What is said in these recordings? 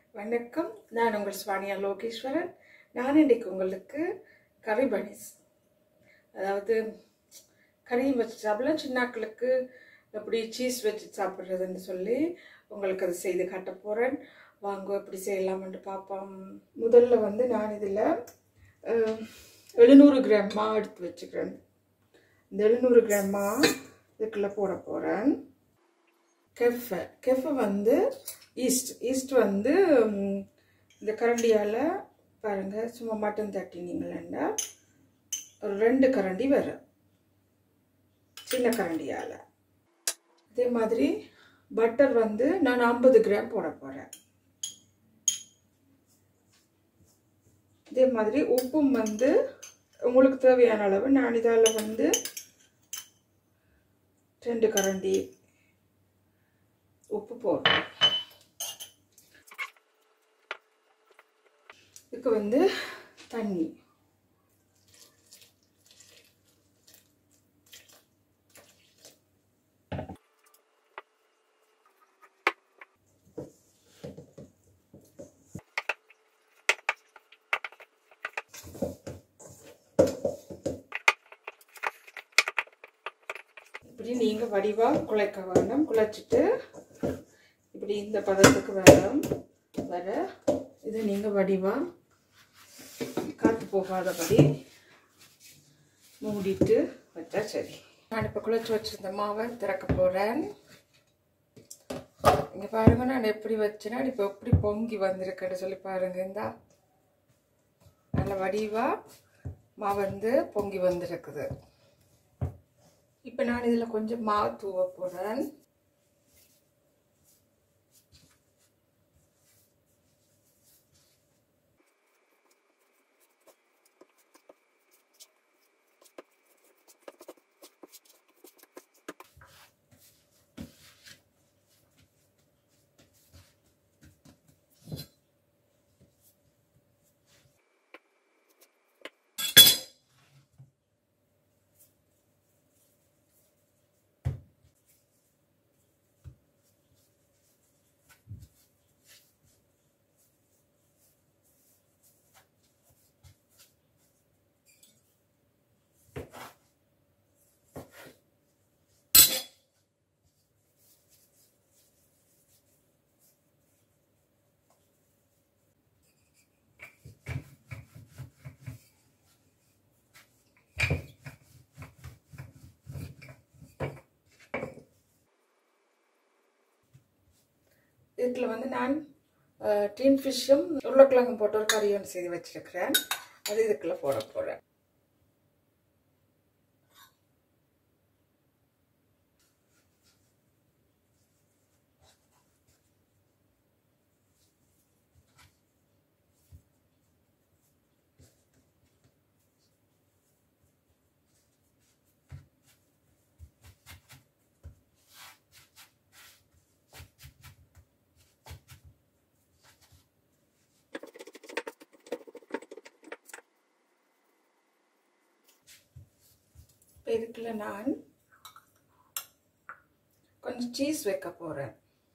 வணக்கம் நான் உங்கள் ஸ்வானியா லோகேஸ்வரன் நான் இன்றைக்கு உங்களுக்கு கறி பனிஸ் அதாவது கறியும் வச்சு சாப்பிடலாம் சின்னாக்களுக்கு எப்படி சீஸ் வச்சு சாப்பிட்றதுன்னு சொல்லி உங்களுக்கு அதை செய்து காட்ட போகிறேன் வாங்க எப்படி செய்யலாம்னு பார்ப்போம் முதல்ல வந்து நான் இதில் எழுநூறு கிராம் மா எடுத்து வச்சுக்கிறேன் இந்த எழுநூறு கிராம் மா இதுக்குள்ளே போட போகிறேன் கெஃபை கெஃபை வந்து ஈஸ்ட் ஈஸ்ட் வந்து ம், இந்த கரண்டியால் பாருங்கள் சும்மா மட்டன் தட்டினீங்களா ஒரு ரெண்டு கரண்டி வரும் சின்ன கரண்டியால் அதே மாதிரி பட்டர் வந்து நான் ஐம்பது கிராம் போட போகிறேன் இதே மாதிரி உப்பும் வந்து உங்களுக்கு தேவையான அளவு நான் இதால் வந்து ரெண்டு கரண்டி உப்பு போடுறேன் இதுக்கு வந்து தண்ணி இப்படி நீங்கள் வடிவாக குழைக்க வேணும் குழைச்சிட்டு இப்படி இந்த பதத்துக்கு வரும் வர இதை நீங்கள் வடிவாக காற்று போகாதபடி மூடிட்டு வச்சா சரி நான் இப்போ குழைச்சி வச்சுருந்த மாவை திறக்க போகிறேன் இங்கே பாருங்க நான் எப்படி வச்சேன்னா இப்போ எப்படி பொங்கி வந்திருக்குன்னு சொல்லி பாருங்க இந்தா நல்ல வடிவாக மா வந்து பொங்கி வந்திருக்குது இப்போ நான் இதில் கொஞ்சம் மா தூவ போகிறேன் இதில் வந்து நான் டீன் ஃபிஷ்ஷும் உருளைக்கிழங்கும் போட்டு ஒரு கறி ஒன்று செய்து வச்சிருக்கிறேன் அது இதுக்குள்ளே போட போகிறேன் இப்போ இதுக்குள்ள நான் கொஞ்சம் சீஸ் வைக்க போகிறேன்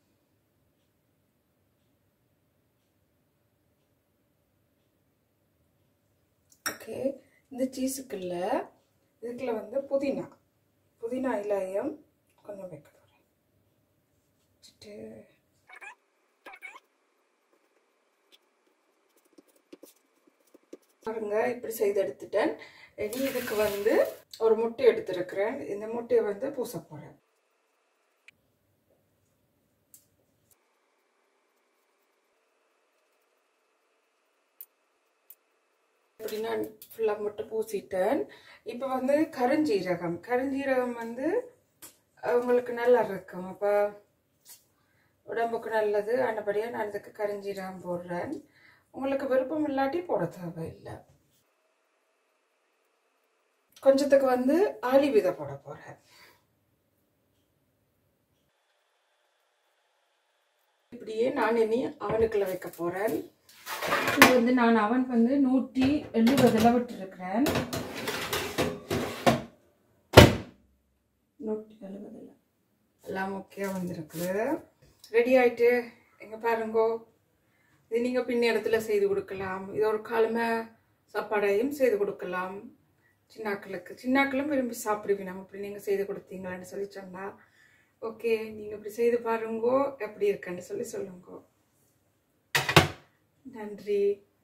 ஓகே இந்த சீஸுக்குள்ள இதுக்குள்ள வந்து புதினா புதினா இலையம் கொஞ்சம் வைக்க போகிறேன் வச்சுட்டு பாருங்க இப்படி செய்து எடுத்துட்டேன் இனி இதுக்கு வந்து ஒரு முட்டை எடுத்திருக்கிறேன் இந்த முட்டையை வந்து பூச போகிறேன் இப்படி நான் ஃபுல்லாக முட்டை பூசிட்டேன் இப்போ வந்து கருஞ்சீரகம் கருஞ்சீரகம் வந்து உங்களுக்கு நல்லா இருக்கும் அப்போ உடம்புக்கு நல்லது ஆனபடியாக நான் இதுக்கு கருஞ்சீரகம் போடுறேன் உங்களுக்கு விருப்பம் இல்லாட்டி போட தேவையில்லை கொஞ்சத்துக்கு வந்து ஆலி விதை போட போகிறேன் இப்படியே நான் இனி அவனுக்குள்ள வைக்க போகிறேன் இது வந்து நான் அவன் வந்து நூற்றி எழுபதில் விட்டுருக்கிறேன் நூற்றி எழுபதில் எல்லாம் ஓகே வந்திருக்குது ரெடி ஆயிட்டு எங்க பாருங்கோ இது நீங்கள் பின்ன இடத்துல செய்து கொடுக்கலாம் இது ஒரு காலமை சாப்பாடையும் செய்து கொடுக்கலாம் சின்னாக்களுக்கு சின்னாக்களும் விரும்பி சாப்பிடுவீங்க நம்ம இப்படி நீங்கள் செய்து கொடுத்தீங்களான்னு சொல்லி சொன்னா ஓகே நீங்கள் இப்படி செய்து பாருங்கோ எப்படி இருக்குன்னு சொல்லி சொல்லுங்க நன்றி